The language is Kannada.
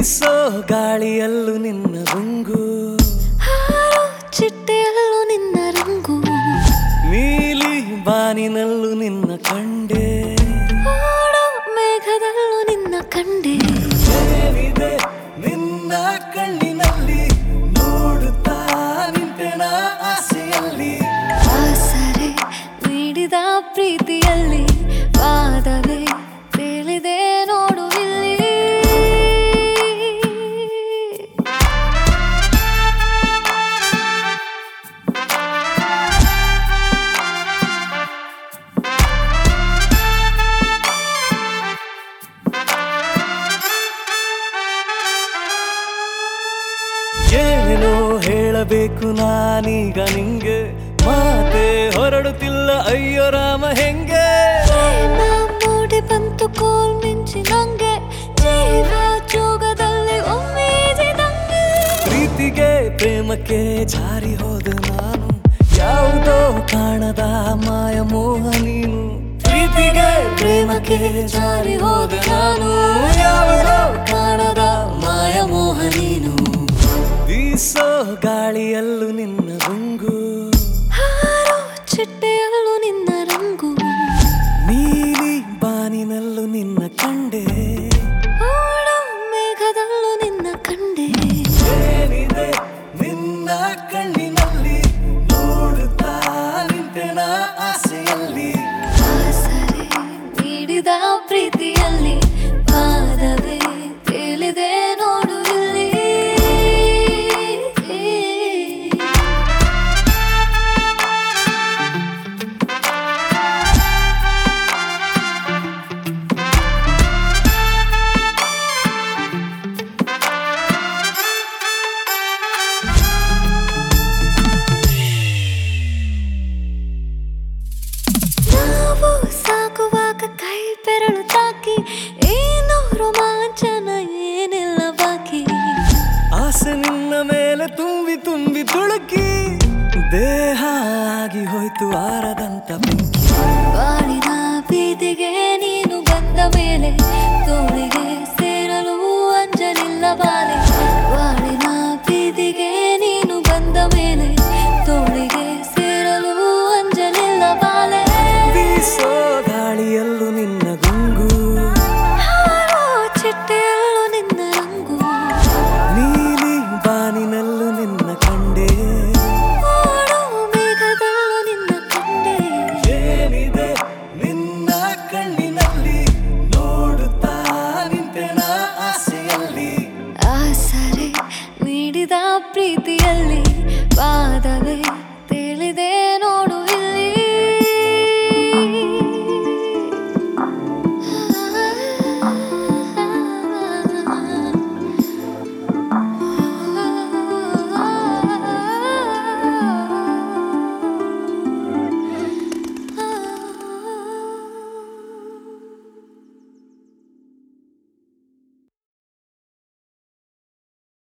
ಬೀಸೋ ಗಾಳಿಯಲ್ಲೂ ನಿನ್ನ ರುಂಗು ಹಾರೋ ಚಿಟ್ಟೆಯಲ್ಲೂ ನಿನ್ನ ರಂಗು ನೀಲಿ ಬಾನಿನಲ್ಲೂ ನಿನ್ನ ಕಂಡೆ ಓಡೋ ಮೇಘದಲ್ಲೂ ನಿನ್ನ ಕಂಡೆ ಏನಿದೆ ನಿನ್ನ ಕಣ್ಣಿನಲ್ಲಿ ನೋಡುತ್ತಾ ನಿಂತೆನ ಆಸೆಯಲ್ಲಿ ಆಸರೆ ನೀಡಿದ ಪ್ರೀತಿಯಲ್ಲಿ ಪಾದವೇ ತೇಲಿದೆ ನೋಡು ಇಲ್ಲಿ ಏನೋ ಹೇಳಬೇಕು ನಾನೀಗ ನಿಂಗೆ ಮಾತೆ ಹೊರಡುತ್ತಿಲ್ಲ ಅಯ್ಯೋ ರಾಮ ಹೆಂಗೆ ಪ್ರೇಮ ಮೂಡಿ ಬಂತು ಕೋಲ್ ಮಿಂಚಿ ನಂಗೆ ಜೀವ ಜೋಗದಲ್ಲಿ ಒಮ್ಮೆದಂಗೆ ಪ್ರೀತಿಗೆ ಪ್ರೇಮಕ್ಕೆ ಜಾರಿ ಹೋದ ನಾನು ಯಾವುದೋ ಕಾಣದ ಮಾಯ ಮೋಹ ನೀನು ಪ್ರೀತಿಗೆ ಪ್ರೇಮಕ್ಕೆ ಜಾರಿ ಹೋದ ನಾನು ಯಾವುದೋ ಕಾಣದ ಮಾಯ ಮೋಹ ನೀನು ಬೀಸೋ ಗಾಳಿಯಲ್ಲೂ ನಿನ್ನ ರುಂಗು ಹಾರೋ ಚಿಟ್ಟೆಯಲ್ಲೂ ನಿನ್ನ ರಂಗು ನೀಲಿ ಬಾನಿನಲ್ಲೂ ನಿನ್ನ ಕಂಡೆ ಓಡೋ ಮೇಘದಲ್ಲೂ ನಿನ್ನ ಕಂಡೆ ಏನಿದೆ ನಿನ್ನ ಕಣ್ಣಿನಲ್ಲಿ ನೋಡುತ್ತಾ ನಿಂತೆನ ಆಸೆಯಲ್ಲಿ ಆಸರೆ ನೀಡಿದ ಪ್ರೀತಿಯಲ್ಲಿ ಪಾದವೇ ತೇಲಿದೆ ನೋಡು ಇಲ್ಲಿ ನಾವು ಸಾಕುವಾಗ ಕೈ ಬೆರಳು ತಾಕಿ ಏನು ರೋಮಾಂಚನ ಏನಿಲ್ಲ ಬಾಕಿ ಆಸೆ ನಿನ್ನ ಮೇಲೆ ತುಂಬಿ ತುಂಬಿ ತುಳುಕಿ ದೇಹ ಆಗಿ ಹೋಯ್ತು ಆರದಂತ ಬೆಂಕಿ